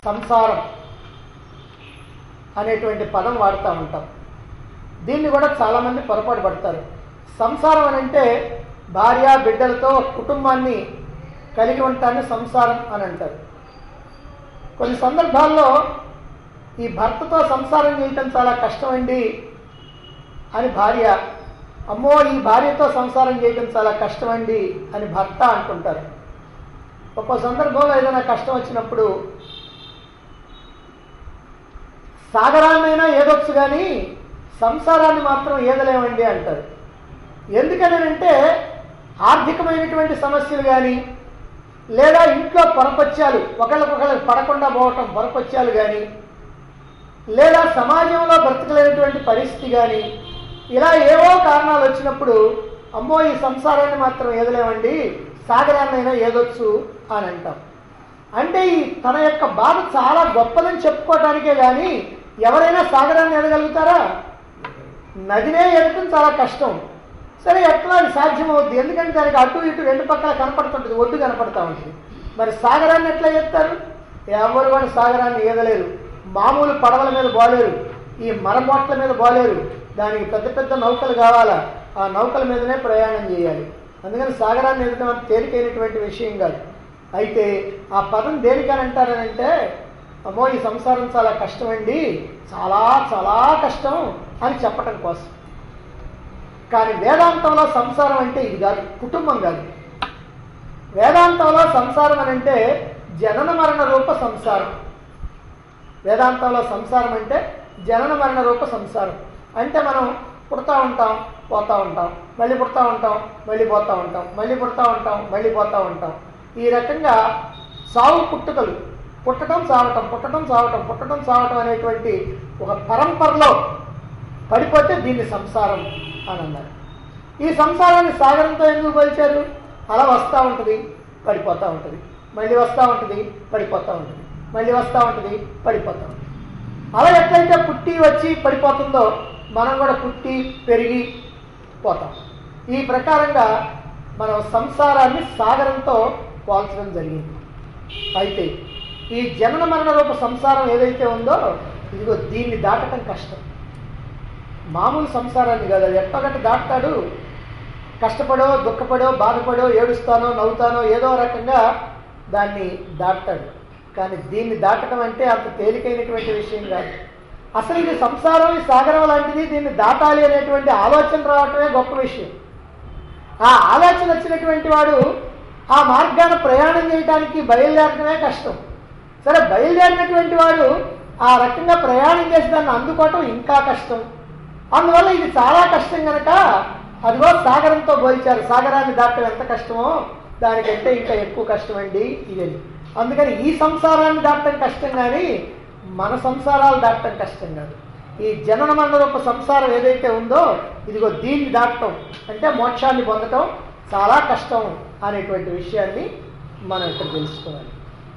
సంసారం అనేటువంటి పదం వాడుతూ ఉంటాం దీన్ని కూడా చాలామంది పొరపాటు పడతారు సంసారం అని అంటే భార్య బిడ్డలతో కుటుంబాన్ని కలిగి ఉంటాన్ని సంసారం అని అంటారు కొన్ని సందర్భాల్లో ఈ భర్తతో సంసారం చేయటం చాలా కష్టమండి అని భార్య అమ్మో ఈ భార్యతో సంసారం చేయటం చాలా కష్టమండి అని భర్త అంటుంటారు ఒక్కో సందర్భంలో ఏదైనా కష్టం వచ్చినప్పుడు సాగరాన్నైనా ఏదొచ్చు కానీ సంసారాన్ని మాత్రం ఏదలేమండి అంటారు ఎందుకనంటే ఆర్థికమైనటువంటి సమస్యలు కానీ లేదా ఇంట్లో పొరపత్యాలు ఒకళ్ళకొకళ్ళకి పడకుండా పోవటం పొరపత్యాలు కానీ లేదా సమాజంలో బ్రతకలేనటువంటి పరిస్థితి కానీ ఇలా ఏవో కారణాలు వచ్చినప్పుడు అమ్మో ఈ సంసారాన్ని మాత్రం ఏదలేమండి సాగరాన్నైనా ఏదొచ్చు అని అంటాం అంటే ఈ తన యొక్క బాధ చాలా గొప్పదని చెప్పుకోవటానికే కానీ ఎవరైనా సాగరాన్ని ఎదగలుగుతారా నదినే ఎదగడం చాలా కష్టం సరే ఎట్లా అది సాధ్యమవుద్ది ఎందుకంటే దానికి అటు ఇటు రెండు పక్కల కనపడుతుంటుంది ఒడ్డు కనపడతా ఉంటుంది మరి సాగరాన్ని ఎట్లా చెప్తారు ఎవరు కూడా సాగరాన్ని ఈదలేరు మామూలు పడవల మీద బాలేరు ఈ మరమోట్ల మీద బాలేరు దానికి పెద్ద పెద్ద నౌకలు కావాలా ఆ నౌకల మీదనే ప్రయాణం చేయాలి అందుకని సాగరాన్ని ఎదగడం అంత తేలికైనటువంటి విషయం కాదు అయితే ఆ పదం దేనికని అంటారనంటే అమ్మో ఈ సంసారం చాలా కష్టమండి చాలా చాలా కష్టం అని చెప్పటం కోసం కానీ వేదాంతంలో సంసారం అంటే ఇది కాదు కుటుంబం కాదు వేదాంతంలో సంసారం అని అంటే జనన మరణ రూప సంసారం వేదాంతంలో సంసారం అంటే జనన మరణ రూప సంసారం అంటే మనం పుడతా ఉంటాం పోతా ఉంటాం మళ్ళీ పుడతా ఉంటాం మళ్ళీ పోతా ఉంటాం మళ్ళీ పుడతా ఉంటాం మళ్ళీ పోతా ఉంటాం ఈ రకంగా సావు పుట్టుకలు పుట్టడం సావటం పుట్టడం సావటం పుట్టడం సావటం అనేటువంటి ఒక పరంపరలో పడిపోతే దీన్ని సంసారం అని అన్నారు ఈ సంసారాన్ని సాగరంతో ఎందుకు పోల్చారు అలా వస్తూ ఉంటుంది పడిపోతూ ఉంటుంది మళ్ళీ వస్తూ ఉంటుంది పడిపోతూ ఉంటుంది మళ్ళీ వస్తూ ఉంటుంది పడిపోతూ ఉంటుంది అలా ఎట్లయితే పుట్టి వచ్చి పడిపోతుందో మనం కూడా పుట్టి పెరిగి పోతాం ఈ ప్రకారంగా మనం సంసారాన్ని సాగరంతో పోల్చడం జరిగింది అయితే ఈ జనన మరణ రూప సంసారం ఏదైతే ఉందో ఇదిగో దీన్ని దాటడం కష్టం మామూలు సంసారాన్ని కాదు అది ఎట్టగట్ట దాటుతాడు కష్టపడో దుఃఖపడో బాధపడో ఏడుస్తానో నవ్వుతానో ఏదో రకంగా దాన్ని దాటుతాడు కానీ దీన్ని దాటడం అంటే అంత తేలికైనటువంటి విషయం కాదు అసలు ఇది సంసారం ఈ సాగరం లాంటిది దీన్ని దాటాలి అనేటువంటి ఆలోచన రావటమే గొప్ప విషయం ఆ ఆలోచన వచ్చినటువంటి వాడు ఆ మార్గాన ప్రయాణం చేయడానికి బయలుదేరడమే కష్టం సరే బయలుదేరినటువంటి వాడు ఆ రకంగా ప్రయాణం చేసి దాన్ని అందుకోవటం ఇంకా కష్టం అందువల్ల ఇది చాలా కష్టం కనుక అదిగో సాగరంతో పోల్చారు సాగరాన్ని దాటడం ఎంత కష్టమో దానికంటే ఇంకా ఎక్కువ కష్టం అండి ఇదని అందుకని ఈ సంసారాన్ని దాటడం కష్టం కానీ మన సంసారాలు దాటడం కష్టం కాదు ఈ జనన మరణరూప సంసారం ఏదైతే ఉందో ఇదిగో దీన్ని దాటడం అంటే మోక్షాన్ని పొందటం చాలా కష్టం అనేటువంటి విషయాన్ని మనం ఇక్కడ తెలుసుకోవాలి